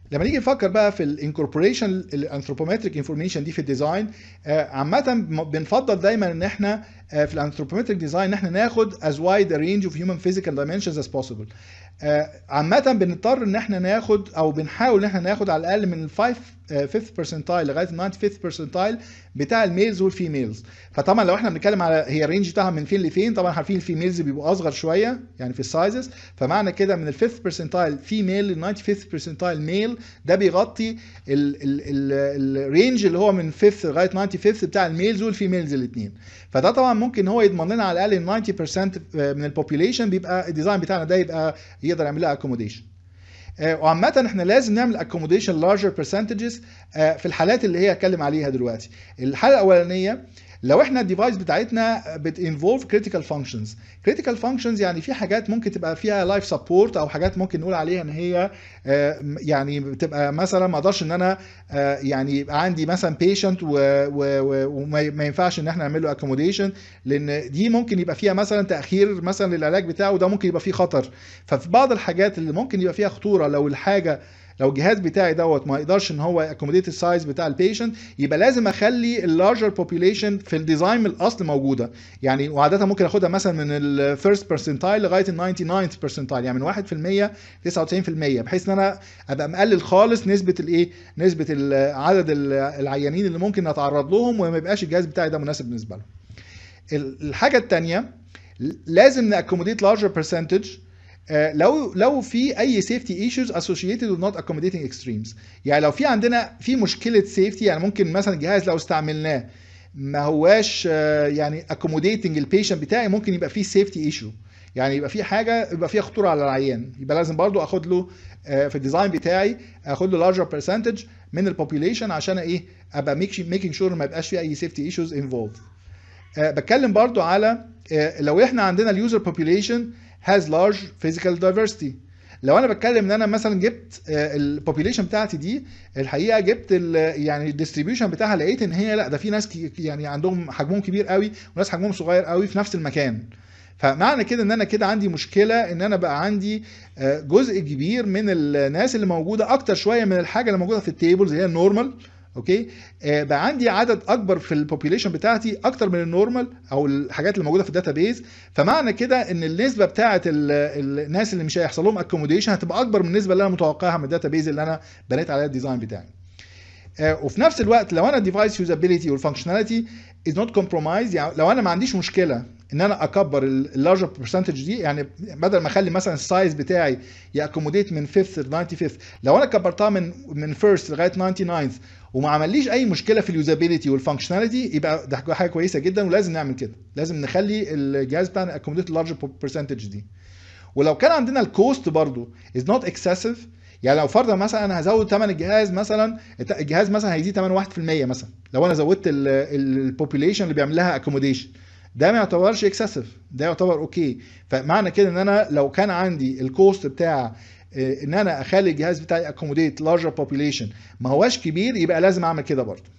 لما نيجي نفكر بقى في الانكوربوريشن الانثروبومتريك انفورميشن دي في الديزاين عامه بنفضل دايما ان احنا في الانثروبومتريك ديزاين ان احنا ناخد as wide a range of human physical dimensions as possible عامة بنضطر ان احنا ناخد او بنحاول ان احنا ناخد على الاقل من ال 5 5th percentile لغايه ال 95th percentile بتاع الميلز والفيميلز فطبعا لو احنا بنتكلم على هي الرينج بتاعها من فين لفين طبعا عارفين الفيميلز بيبقوا اصغر شويه يعني في السايزز فمعنى كده من ال 5th percentile فيميل لل 95th percentile ميل ده بيغطي الرينج اللي هو من 5th لغايه 95th بتاع الميلز والفيميلز الاثنين فده طبعا ممكن هو يضمن لنا على الاقل 90% من البوبيليشن بيبقى الديزاين بتاعنا ده يبقى يقدر يعمل لها اكوموديشن وعامة احنا لازم نعمل اكوموديشن لارجر percentages في الحالات اللي هي اتكلم عليها دلوقتي. الحالة الأولانية لو احنا الديفايس بتاعتنا بتinvolve critical functions critical functions يعني في حاجات ممكن تبقى فيها لايف سبورت او حاجات ممكن نقول عليها ان هي يعني بتبقى مثلا ما اقدرش ان انا يعني يبقى عندي مثلا بيشنت وما ينفعش ان احنا نعمل له اكوموديشن لان دي ممكن يبقى فيها مثلا تاخير مثلا للعلاج بتاعه وده ممكن يبقى فيه خطر ففي بعض الحاجات اللي ممكن يبقى فيها خطوره لو الحاجه لو الجهاز بتاعي دوت ما يقدرش ان هو اكوموديت السايز بتاع البيشنت يبقى لازم اخلي اللارجر بوبيليشن في الديزاين من الاصل موجوده يعني وعاده ممكن اخدها مثلا من الفيرست برسنتايل لغايه ال 99 برسنتايل يعني من 1% 99% بحيث ان انا ابقى مقلل خالص نسبه الايه نسبه عدد العيانين اللي ممكن نتعرض لهم وما يبقاش الجهاز بتاعي ده مناسب بالنسبه لهم الحاجه الثانيه لازم ناكوموديت لارجر برسنتج لو لو في اي سيفتي ايشوز اسوشيتد with not accommodating extremes يعني لو في عندنا في مشكله سيفتي يعني ممكن مثلا الجهاز لو استعملناه ما هواش يعني accommodating البيشنت بتاعي ممكن يبقى فيه سيفتي ايشو يعني يبقى في حاجه يبقى فيها خطوره على العيان يبقى لازم برضو اخد له في الديزاين بتاعي اخد له لارجر برسنتج من البوبيليشن عشان ايه ابقى ميكينج شور ما يبقاش في اي سيفتي ايشوز انفولد بتكلم برضو على لو احنا عندنا اليوزر بوبيليشن has large physical diversity لو انا بتكلم ان انا مثلا جبت البوبيليشن بتاعتي دي الحقيقه جبت يعني الديستريبيوشن بتاعها لقيت ان هي لا ده في ناس يعني عندهم حجمهم كبير قوي وناس حجمهم صغير قوي في نفس المكان فمعنى كده ان انا كده عندي مشكله ان انا بقى عندي جزء كبير من الناس اللي موجوده اكتر شويه من الحاجه اللي موجوده في التيبلز اللي هي النورمال اوكي آه بقى عندي عدد اكبر في البوبيليشن بتاعتي اكتر من النورمال او الحاجات اللي موجوده في الداتابيز فمعنى كده ان النسبه بتاعه الناس اللي مش هيحصل لهم اكوموديشن هتبقى اكبر من النسبه اللي انا متوقعها من الداتابيز اللي انا بنيت عليها الديزاين بتاعي آه وفي نفس الوقت لو انا الديفايس يوزابيلتي والفانكشناليتي از نوت كومبرومايز يعني لو انا ما عنديش مشكله ان انا اكبر اللارجر برسنتج دي يعني بدل ما اخلي مثلا السايز بتاعي ياكوموديت من 5th ل 95th لو انا كبرتها من من 1st لغايه 99th وما عمليش اي مشكله في اليوزابيلتي والفانكشناليتي يبقى ده حاجه كويسه جدا ولازم نعمل كده لازم نخلي الجهاز بتاعنا اكوموديت اللارجر برسنتج دي ولو كان عندنا الكوست برضو از نوت اكسسيف يعني لو فرضا مثلا انا هزود ثمن الجهاز مثلا الجهاز مثلا هيزيد ثمن 1% مثلا لو انا زودت البوبيليشن اللي بيعمل لها اكوموديشن ده ما يعتبرش اكسسيف ده يعتبر اوكي فمعنى كده ان انا لو كان عندي الكوست بتاع ان انا اخلي الجهاز بتاعي اكوموديت لارجر بوبيليشن ما هواش كبير يبقى لازم اعمل كده برضه